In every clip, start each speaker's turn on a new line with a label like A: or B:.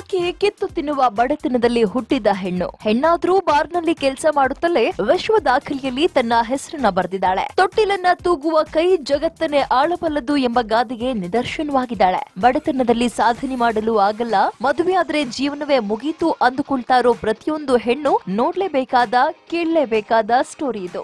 A: ಆಕೆ ಕಿತ್ತು ತಿನ್ನುವ ಬಡತನದಲ್ಲಿ ಹುಟ್ಟಿದ ಹೆಣ್ಣು ಹೆಣ್ಣಾದ್ರೂ ಬಾರ್ನಲ್ಲಿ ಕೆಲಸ ಮಾಡುತ್ತಲೇ ವಿಶ್ವ ದಾಖಲೆಯಲ್ಲಿ ತನ್ನ ಹೆಸರನ್ನ ಬರೆದಿದ್ದಾಳೆ ತೊಟ್ಟಿಲನ್ನ ತೂಗುವ ಕೈ ಜಗತ್ತನ್ನೇ ಆಳಬಲ್ಲದು ಎಂಬ ಗಾದೆಗೆ ನಿದರ್ಶನವಾಗಿದ್ದಾಳೆ ಬಡತನದಲ್ಲಿ ಸಾಧನೆ ಮಾಡಲು ಆಗಲ್ಲ ಮದುವೆ ಆದ್ರೆ ಜೀವನವೇ ಮುಗೀತು ಅಂದುಕೊಳ್ತಾ ಇರೋ ಪ್ರತಿಯೊಂದು ಹೆಣ್ಣು ನೋಡ್ಲೇಬೇಕಾದ ಕೇಳಲೇಬೇಕಾದ ಸ್ಟೋರಿ ಇದು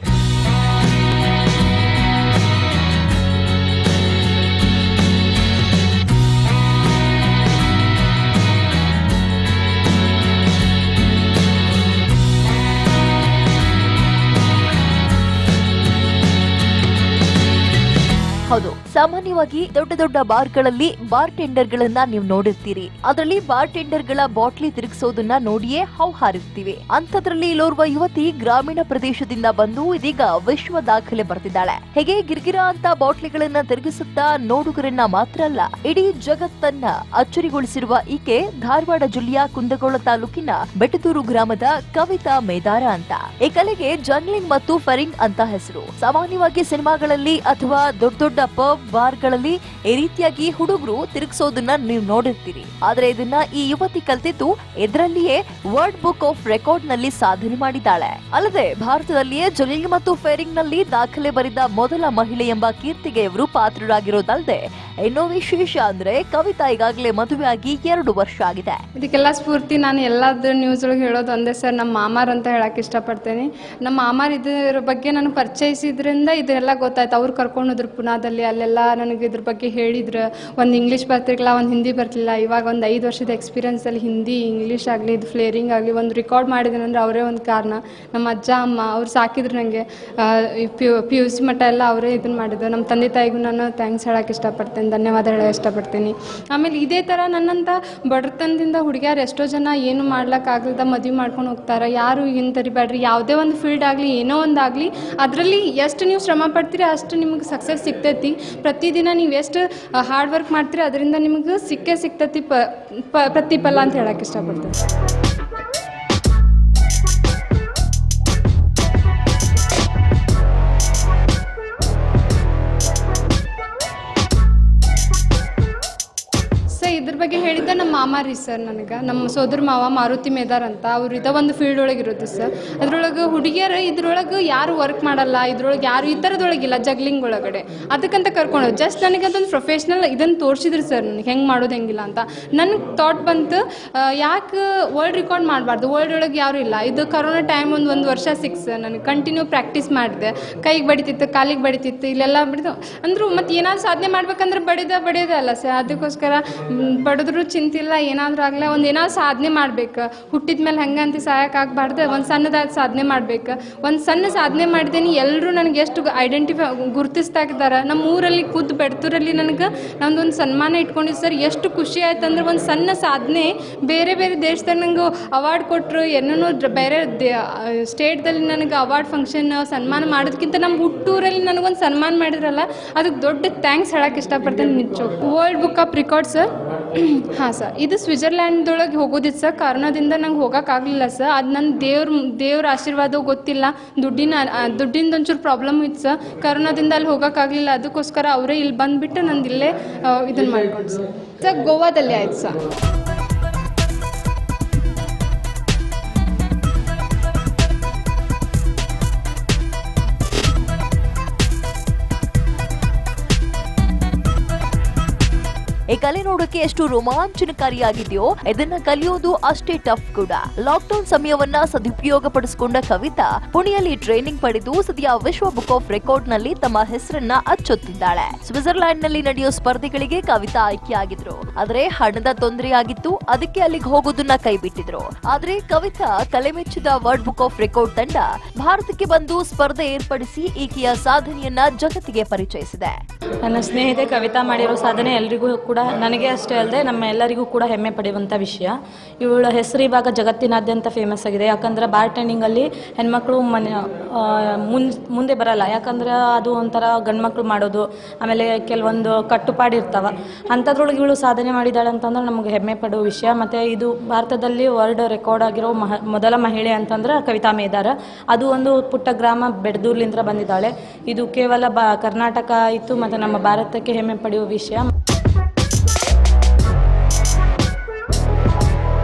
A: ಹೌದು ಸಾಮಾನ್ಯವಾಗಿ ದೊಡ್ಡ ದೊಡ್ಡ ಬಾರ್ಗಳಲ್ಲಿ ಬಾರ್ ಟೆಂಡರ್ ಗಳನ್ನ ನೀವು ನೋಡಿರ್ತೀರಿ ಅದರಲ್ಲಿ ಬಾರ್ ಟೆಂಡರ್ ಗಳ ಬಾಟ್ಲಿ ತಿರುಗಿಸೋದನ್ನ ನೋಡಿಯೇ ಹೌಹಾರಿರ್ತೀವಿ ಅಂಥದ್ರಲ್ಲಿ ಇಲ್ಲೋರ್ವ ಯುವತಿ ಗ್ರಾಮೀಣ ಪ್ರದೇಶದಿಂದ ಬಂದು ಇದೀಗ ವಿಶ್ವ ದಾಖಲೆ ಬರೆದಿದ್ದಾಳೆ ಹೇಗೆ ಗಿರ್ಗಿರ ಅಂತ ಬಾಟ್ಲಿಗಳನ್ನ ತಿರುಗಿಸುತ್ತಾ ನೋಡುಗರನ್ನ ಮಾತ್ರ ಅಲ್ಲ ಇಡೀ ಜಗತ್ತನ್ನ ಅಚ್ಚರಿಗೊಳಿಸಿರುವ ಈಕೆ ಧಾರವಾಡ ಜಿಲ್ಲೆಯ ಕುಂದಗೋಳ ತಾಲೂಕಿನ ಬೆಟ್ಟದೂರು ಗ್ರಾಮದ ಕವಿತಾ ಮೇದಾರ ಅಂತ ಈ ಕಲೆಗೆ ಜಂಗ್ಲಿಂಗ್ ಮತ್ತು ಫೆರಿಂಗ್ ಅಂತ ಹೆಸರು ಸಾಮಾನ್ಯವಾಗಿ ಸಿನಿಮಾಗಳಲ್ಲಿ ಅಥವಾ ದೊಡ್ಡ ದೊಡ್ಡ ಪಬ್ ಬಾರ್ಗಳಲ್ಲಿ ಈ ರೀತಿಯಾಗಿ ಹುಡುಗರು ತಿರುಗಿಸೋದನ್ನ ನೀವು ನೋಡಿರ್ತೀರಿ ಆದ್ರೆ ಇದನ್ನ ಈ ಯುವತಿ ಕಲ್ತಿದ್ದು ಇದರಲ್ಲಿಯೇ ವರ್ಲ್ಡ್ ಬುಕ್ ಆಫ್ ರೆಕಾರ್ಡ್ ನಲ್ಲಿ ಸಾಧನೆ ಮಾಡಿದ್ದಾಳೆ ಅಲ್ಲದೆ ಭಾರತದಲ್ಲಿಯೇ ಜೊಲಿಂಗ್ ಮತ್ತು ಫೇರಿಂಗ್ ನಲ್ಲಿ ದಾಖಲೆ ಬರೆದ ಮೊದಲ ಮಹಿಳೆ ಎಂಬ ಕೀರ್ತಿಗೆ ಇವರು ಪಾತ್ರರಾಗಿರೋದಲ್ಲದೆ ಇನ್ನೂ ವಿಶೇಷ ಅಂದ್ರೆ ಕವಿತಾ ಈಗಾಗಲೇ ಮದುವೆಯಾಗಿ ಎರಡು ವರ್ಷ ಆಗಿದೆ
B: ಇದಕ್ಕೆಲ್ಲ ಸ್ಫೂರ್ತಿ ನಾನು ಎಲ್ಲಾದ್ರ ನ್ಯೂಸ್ ಒಳಗೆ ಹೇಳೋದು ಒಂದೇ ಸರ್ ನಮ್ಮ ಮಾಮಾರ್ ಅಂತ ಹೇಳಕ್ಕೆ ಇಷ್ಟಪಡ್ತೇನೆ ನಮ್ಮ ಮಾಮಾರ್ ಇದ್ರ ಬಗ್ಗೆ ನಾನು ಪರಿಚಯಿಸಿದ್ರಿಂದ ಇದೆಲ್ಲ ಗೊತ್ತಾಯ್ತು ಅವ್ರು ಕರ್ಕೊಂಡು ಹೋದ್ರು ಪುನಾದಲ್ಲಿ ಅಲ್ಲೆಲ್ಲ ನನಗೆ ಇದ್ರ ಬಗ್ಗೆ ಹೇಳಿದ್ರು ಒಂದು ಇಂಗ್ಲೀಷ್ ಬರ್ತಿರ್ಲಿಲ್ಲ ಒಂದು ಹಿಂದಿ ಬರ್ತಿಲ್ಲ ಇವಾಗ ಒಂದು ಐದು ವರ್ಷದ ಎಕ್ಸ್ಪೀರಿಯನ್ಸಲ್ಲಿ ಹಿಂದಿ ಇಂಗ್ಲೀಷ್ ಆಗಲಿ ಇದು ಫ್ಲೇರಿಂಗ್ ಆಗಲಿ ಒಂದು ರೆಕಾರ್ಡ್ ಮಾಡಿದ್ದೀನಿ ಅಂದರೆ ಅವರೇ ಒಂದು ಕಾರಣ ನಮ್ಮ ಅಜ್ಜ ಅಮ್ಮ ಅವ್ರು ಸಾಕಿದ್ರು ನನಗೆ P U P U C ಮಟ್ಟ ಎಲ್ಲ ಅವರೇ ಇದನ್ನು ಮಾಡಿದ್ರು ನಮ್ಮ ತಂದೆ ತಾಯಿಗೂ ನಾನು ಥ್ಯಾಂಕ್ಸ್ ಹೇಳಕ್ಕೆ ಇಷ್ಟಪಡ್ತೇನೆ ಧನ್ಯವಾದ ಹೇಳಕ್ಕೆ ಇಷ್ಟಪಡ್ತೀನಿ ಆಮೇಲೆ ಇದೇ ಥರ ನನ್ನಂತ ಬಡತನದಿಂದ ಹುಡುಗಿಯರು ಎಷ್ಟೋ ಜನ ಏನು ಮಾಡ್ಲಿಕ್ಕಾಗಲ್ದ ಮದುವೆ ಮಾಡ್ಕೊಂಡು ಹೋಗ್ತಾರೆ ಯಾರು ಹಿಂತರಿಬೇಡ್ರಿ ಯಾವುದೇ ಒಂದು ಫೀಲ್ಡ್ ಆಗಲಿ ಏನೋ ಒಂದು ಆಗಲಿ ಅದರಲ್ಲಿ ಎಷ್ಟು ನೀವು ಶ್ರಮ ಪಡ್ತೀರಿ ಅಷ್ಟು ನಿಮ್ಗೆ ಸಕ್ಸಸ್ ಸಿಗ್ತೈತಿ ಪ್ರತಿದಿನ ನೀವು ಎಷ್ಟು ಹಾರ್ಡ್ ವರ್ಕ್ ಮಾಡ್ತೀರಿ ಅದರಿಂದ ನಿಮ್ಗೆ ಸಿಕ್ಕೇ ಸಿಗ್ತೈತಿ ಪ ಪ- ಪ್ರತಿಫಲ ಅಂತ ಹೇಳಕ್ಕೆ ಇಷ್ಟಪಡ್ತೀನಿ ಸೊ ಇದ್ರ ಬಗ್ಗೆ ಹೇಳಿದ್ದ ನಮ್ಮ ಮಾಮ ರೀ ಸರ್ ನನಗೆ ನಮ್ಮ ಸೋದರ ಮಾವ ಮಾರುತಿ ಮೇದಾರ್ ಅಂತ ಅವ್ರು ಇದ ಒಂದು ಫೀಲ್ಡ್ ಒಳಗೆ ಇರುತ್ತೆ ಸರ್ ಅದ್ರೊಳಗೆ ಹುಡುಗಿಯರು ಇದ್ರೊಳಗೆ ಯಾರು ವರ್ಕ್ ಮಾಡಲ್ಲ ಇದ್ರೊಳಗೆ ಯಾರು ಈ ಥರದೊಳಗಿಲ್ಲ ಜಗ್ಲಿಂಗ್ ಒಳಗಡೆ ಅದಕ್ಕಂತ ಕರ್ಕೊಂಡು ಜಸ್ಟ್ ನನಗೆ ಅದೊಂದು ಪ್ರೊಫೆಷ್ನಲ್ ಇದನ್ನು ತೋರಿಸಿದ್ರು ಸರ್ ನನಗೆ ಹೆಂಗೆ ಮಾಡೋದು ಹೆಂಗಿಲ್ಲ ಅಂತ ನನಗೆ ಥಾಟ್ ಬಂತು ಯಾಕೆ ವರ್ಲ್ಡ್ ರೆಕಾರ್ಡ್ ಮಾಡಬಾರ್ದು ವರ್ಲ್ಡ್ ಒಳಗೆ ಯಾರು ಇಲ್ಲ ಇದು ಕರೋನಾ ಟೈಮ್ ಒಂದು ಒಂದು ವರ್ಷ ಸಿಕ್ಸ್ ನನಗೆ ಕಂಟಿನ್ಯೂ ಪ್ರಾಕ್ಟೀಸ್ ಮಾಡಿದೆ ಕೈಗೆ ಬಡಿತಿತ್ತು ಕಾಲಿಗೆ ಬಡಿತಿತ್ತು ಇಲ್ಲೆಲ್ಲ ಬಡಿದು ಅಂದ್ರು ಮತ್ತು ಏನಾದ್ರು ಸಾಧನೆ ಮಾಡ್ಬೇಕಂದ್ರೆ ಬಡಿದ ಬಡಿಯೋದೇ ಅಲ್ಲ ಸರ್ ಅದಕ್ಕೋಸ್ಕರ ಮ್, ಬಡಿದ್ರು ಚಿಂತಿಲ್ಲ ಏನಾದರೂ ಆಗಲ್ಲ ಒಂದು ಏನಾದ್ರು ಸಾಧನೆ ಮಾಡ್ಬೇಕು ಹುಟ್ಟಿದ ಮೇಲೆ ಹಂಗೆ ಅಂತ ಸಾಯೋಕ್ಕಾಗಬಾರ್ದು ಒಂದು ಸಣ್ಣದಾದ ಸಾಧನೆ ಮಾಡ್ಬೇಕು ಒಂದು ಸಣ್ಣ ಸಾಧನೆ ಮಾಡಿದ್ದೀನಿ ಎಲ್ಲರೂ ನನಗೆ ಎಷ್ಟು ಐಡೆಂಟಿಫೈ ಗುರುತಿಸ್ತಾ ಇದ್ದಾರೆ ನಮ್ಮ ಊರಲ್ಲಿ ಖುದ್ದು ಬೆಡ್ತೂರಲ್ಲಿ ನನಗೆ ನಮ್ದೊಂದು ಸನ್ಮಾನ ಇಟ್ಕೊಂಡಿದ್ದು ಸರ್ ಎಷ್ಟು ಖುಷಿ ಆಯ್ತು ಅಂದ್ರೆ ಒಂದು ಸಣ್ಣ ಸಾಧನೆ ಬೇರೆ ಬೇರೆ ದೇಶದಾಗ ನಂಗೆ ಅವಾರ್ಡ್ ಕೊಟ್ಟರು ಏನೇನೋ ದ್ರ- ಬೇರೆ ಸ್ಟೇಟ್ದಲ್ಲಿ ನನಗೆ ಅವಾರ್ಡ್ ಫಂಕ್ಷನ್ ಸನ್ಮಾನ ಮಾಡೋದಕ್ಕಿಂತ ನಮ್ಮ ಹುಟ್ಟೂರಲ್ಲಿ ನನಗೊಂದು ಸನ್ಮಾನ ಮಾಡಿದ್ರಲ್ಲ ಅದಕ್ಕೆ ದೊಡ್ಡ ಥ್ಯಾಂಕ್ಸ್ ಹೇಳಕ್ಕೆ ಇಷ್ಟಪಡ್ತೇನೆ ನಿಜ world book of record sir ಹಾಂ ಸರ್ ಇದು ಸ್ವಿಟ್ಜರ್ಲ್ಯಾಂಡ್ದೊಳಗೆ ಹೋಗೋದಿತ್ತು ಸರ್ ಕರೋನಾದಿಂದ ನಂಗೆ ಹೋಗೋಕ್ಕಾಗಲಿಲ್ಲ ಸರ್ ಅದು ನನ್ನ ದೇವ್ರ ದೇವ್ರ ಆಶೀರ್ವಾದ ಗೊತ್ತಿಲ್ಲ ದುಡ್ಡಿನ ದುಡ್ಡಿಂದ ಒಂಚೂರು ಪ್ರಾಬ್ಲಮ್ ಇತ್ತು ಸರ್ ಕರೋನಾದಿಂದ ಅಲ್ಲಿ ಹೋಗೋಕ್ಕಾಗಲಿಲ್ಲ ಅದಕ್ಕೋಸ್ಕರ ಅವರೇ ಇಲ್ಲಿ ಬಂದುಬಿಟ್ಟು ನಂದು ಇಲ್ಲೇ ಇದನ್ನು ಮಾಡ್ಕೊಂಡು ಸರ್ ಸರ್ ಗೋವಾದಲ್ಲಿ ಆಯ್ತು ಸರ್
A: ಈ ಕಲೆ ನೋಡೋಕೆ ಎಷ್ಟು ರೋಮಾಂಚನಕಾರಿಯಾಗಿದೆಯೋ ಇದನ್ನ ಕಲಿಯೋದು ಅಷ್ಟೇ ಟಫ್ ಕೂಡ ಲಾಕ್ಡೌನ್ ಸಮಯವನ್ನ ಸದುಪಯೋಗ ಪಡಿಸಿಕೊಂಡ ಕವಿತಾ ಪುಣೆಯಲ್ಲಿ ಟ್ರೈನಿಂಗ್ ಪಡೆದು ಸದ್ಯ ವಿಶ್ವ ಬುಕ್ ಆಫ್ ರೆಕಾರ್ಡ್ ನಲ್ಲಿ ತಮ್ಮ ಹೆಸರನ್ನ ಅಚ್ಚೊತ್ತಿದ್ದಾಳೆ ಸ್ವಿಟ್ಜರ್ಲ್ಯಾಂಡ್ ನಲ್ಲಿ ನಡೆಯೋ ಸ್ಪರ್ಧೆಗಳಿಗೆ ಕವಿತಾ ಆಯ್ಕೆಯಾಗಿದ್ರು ಆದ್ರೆ ಹಣದ ತೊಂದರೆಯಾಗಿತ್ತು ಅದಕ್ಕೆ ಅಲ್ಲಿಗೆ ಹೋಗೋದನ್ನ ಕೈಬಿಟ್ಟಿದ್ರು ಆದ್ರೆ ಕವಿತಾ ಕಲೆ ಮೆಚ್ಚಿದ ವರ್ಲ್ಡ್ ಬುಕ್ ಆಫ್ ರೆಕಾರ್ಡ್ ತಂಡ ಭಾರತಕ್ಕೆ ಬಂದು ಸ್ಪರ್ಧೆ ಏರ್ಪಡಿಸಿ ಈಕೆಯ ಸಾಧನೆಯನ್ನ ಜಗತ್ತಿಗೆ ಪರಿಚಯಿಸಿದೆ
C: ನನ್ನ ಸ್ನೇಹಿತೆ ಕವಿತಾ ಮಾಡಿರೋ ಸಾಧನೆ ಎಲ್ರಿಗೂ ಕೂಡ ನನಗೆ ಅಷ್ಟೇ ಅಲ್ಲದೆ ನಮ್ಮ ಎಲ್ಲರಿಗೂ ಕೂಡ ಹೆಮ್ಮೆ ಪಡೆಯುವಂಥ ವಿಷಯ ಇವಳ ಹೆಸರು ಇವಾಗ ಜಗತ್ತಿನಾದ್ಯಂತ ಫೇಮಸ್ ಆಗಿದೆ ಯಾಕಂದ್ರೆ ಬಾರ್ ಟೆಂಡಿಂಗಲ್ಲಿ ಹೆಣ್ಮಕ್ಳು ಮನೆ ಮುನ್ ಮುಂದೆ ಬರಲ್ಲ ಯಾಕಂದ್ರೆ ಅದು ಒಂಥರ ಗಂಡ್ಮಕ್ಳು ಮಾಡೋದು ಆಮೇಲೆ ಕೆಲವೊಂದು ಕಟ್ಟುಪಾಡು ಇರ್ತಾವ ಅಂಥದ್ರೊಳಗೆ ಇವಳು ಸಾಧನೆ ಮಾಡಿದ್ದಾಳೆ ಅಂತಂದ್ರೆ ನಮಗೆ ಹೆಮ್ಮೆ ಪಡೋ ವಿಷಯ ಮತ್ತು ಇದು ಭಾರತದಲ್ಲಿ ವರ್ಲ್ಡ್ ರೆಕಾರ್ಡ್ ಆಗಿರೋ ಮಹ ಮೊದಲ ಮಹಿಳೆ ಅಂತಂದ್ರೆ ಕವಿತಾ ಮೇದಾರ ಅದು ಒಂದು ಪುಟ್ಟ ಗ್ರಾಮ ಬೆಡ್ದೂರ್ಲಿಂದ ಬಂದಿದ್ದಾಳೆ ಇದು ಕೇವಲ ಬ ಕರ್ನಾಟಕ ಆಯಿತು ಮತ್ತು ನಮ್ಮ ಭಾರತಕ್ಕೆ ಹೆಮ್ಮೆ ಪಡೆಯುವ ವಿಷಯ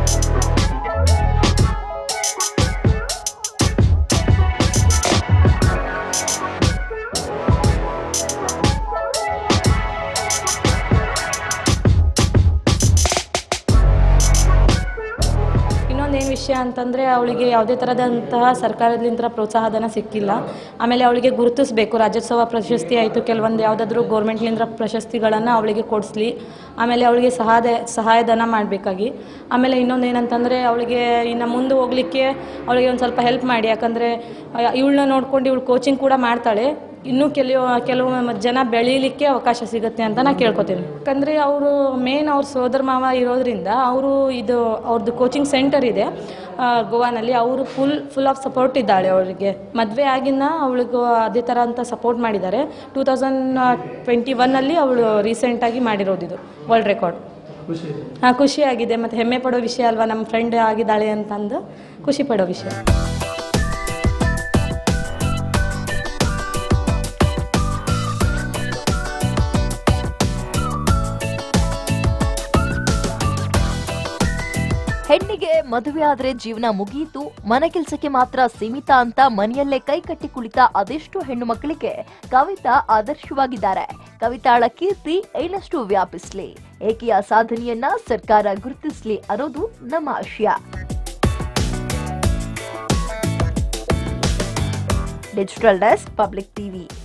C: ವಿಷಯ ಅಂತಂದರೆ ಅವಳಿಗೆ ಯಾವುದೇ ಥರದಂತಹ ಸರ್ಕಾರದಿಂದ ಪ್ರೋತ್ಸಾಹಧನ ಸಿಕ್ಕಿಲ್ಲ ಆಮೇಲೆ ಅವಳಿಗೆ ಗುರುತಿಸಬೇಕು ರಾಜ್ಯೋತ್ಸವ ಪ್ರಶಸ್ತಿ ಆಯಿತು ಕೆಲವೊಂದು ಯಾವುದಾದ್ರೂ ಗೌರ್ಮೆಂಟ್ಲಿಂದ ಪ್ರಶಸ್ತಿಗಳನ್ನು ಅವಳಿಗೆ ಕೊಡಿಸ್ಲಿ ಆಮೇಲೆ ಅವಳಿಗೆ ಸಹಾಯ ಸಹಾಯಧನ ಮಾಡಬೇಕಾಗಿ ಆಮೇಲೆ ಇನ್ನೊಂದು ಏನಂತಂದರೆ ಅವಳಿಗೆ ಇನ್ನು ಮುಂದೆ ಹೋಗಲಿಕ್ಕೆ ಅವಳಿಗೆ ಒಂದು ಸ್ವಲ್ಪ ಹೆಲ್ಪ್ ಮಾಡಿ ಯಾಕಂದರೆ ಇವಳನ್ನ ನೋಡ್ಕೊಂಡು ಇವಳು ಕೋಚಿಂಗ್ ಕೂಡ ಮಾಡ್ತಾಳೆ ಇನ್ನೂ ಕೆಲವು ಕೆಲವು ಜನ ಬೆಳೀಲಿಕ್ಕೆ ಅವಕಾಶ ಸಿಗುತ್ತೆ ಅಂತ ನಾನು ಕೇಳ್ಕೊತೀನಿ ಯಾಕಂದರೆ ಅವರು ಮೇನ್ ಅವ್ರ ಸೋದರ ಮಾವ ಇರೋದ್ರಿಂದ ಅವರು ಇದು ಅವ್ರದ್ದು ಕೋಚಿಂಗ್ ಸೆಂಟರ್ ಇದೆ ಆ, ಗೋವಾನಲ್ಲಿ ಅವರು ಫುಲ್ ಫುಲ್ ಆಫ್ ಸಪೋರ್ಟ್ ಇದ್ದಾಳೆ ಅವಳಿಗೆ ಮದುವೆ ಆಗಿನ ಅವಳಿಗೂ ಅದೇ ಥರ ಅಂತ ಸಪೋರ್ಟ್ ಮಾಡಿದ್ದಾರೆ ಟೂ ತೌಸಂಡ್ ಟ್ವೆಂಟಿ ಒನ್ನಲ್ಲಿ ಅವಳು ರೀಸೆಂಟಾಗಿ ಮಾಡಿರೋದು ಇದು ವರ್ಲ್ಡ್ ರೆಕಾರ್ಡ್ ಹಾಂ ಖುಷಿಯಾಗಿದೆ ಮತ್ತು ಹೆಮ್ಮೆ ಪಡೋ ವಿಷಯ ಅಲ್ವಾ ನಮ್ಮ ಫ್ರೆಂಡ್ ಆಗಿದ್ದಾಳೆ ಅಂತಂದು ಖುಷಿ ಪಡೋ ವಿಷಯ
A: ಹೆಣ್ಣಿಗೆ ಮದುವೆ ಆದ್ರೆ ಜೀವನ ಮುಗಿಯಿತು ಮನೆ ಕೆಲ್ಸಕ್ಕೆ ಮಾತ್ರ ಸೀಮಿತ ಅಂತ ಮನೆಯಲ್ಲೇ ಕೈ ಕಟ್ಟಿ ಕುಳಿತ ಅದೆಷ್ಟು ಹೆಣ್ಣು ಮಕ್ಕಳಿಗೆ ಕವಿತಾ ಆದರ್ಶವಾಗಿದ್ದಾರೆ ಕವಿತಾಳ ಕೀರ್ತಿ ಇನ್ನಷ್ಟು ವ್ಯಾಪಿಸ್ಲಿ ಏಕೆಯ ಸಾಧನೆಯನ್ನ ಸರ್ಕಾರ ಗುರುತಿಸ್ಲಿ ಅನ್ನೋದು ನಮ್ಮ ಆಶಯ ಡಿಜಿಟಲ್ ಡೆಸ್ಕ್ ಪಬ್ಲಿಕ್ ಟಿವಿ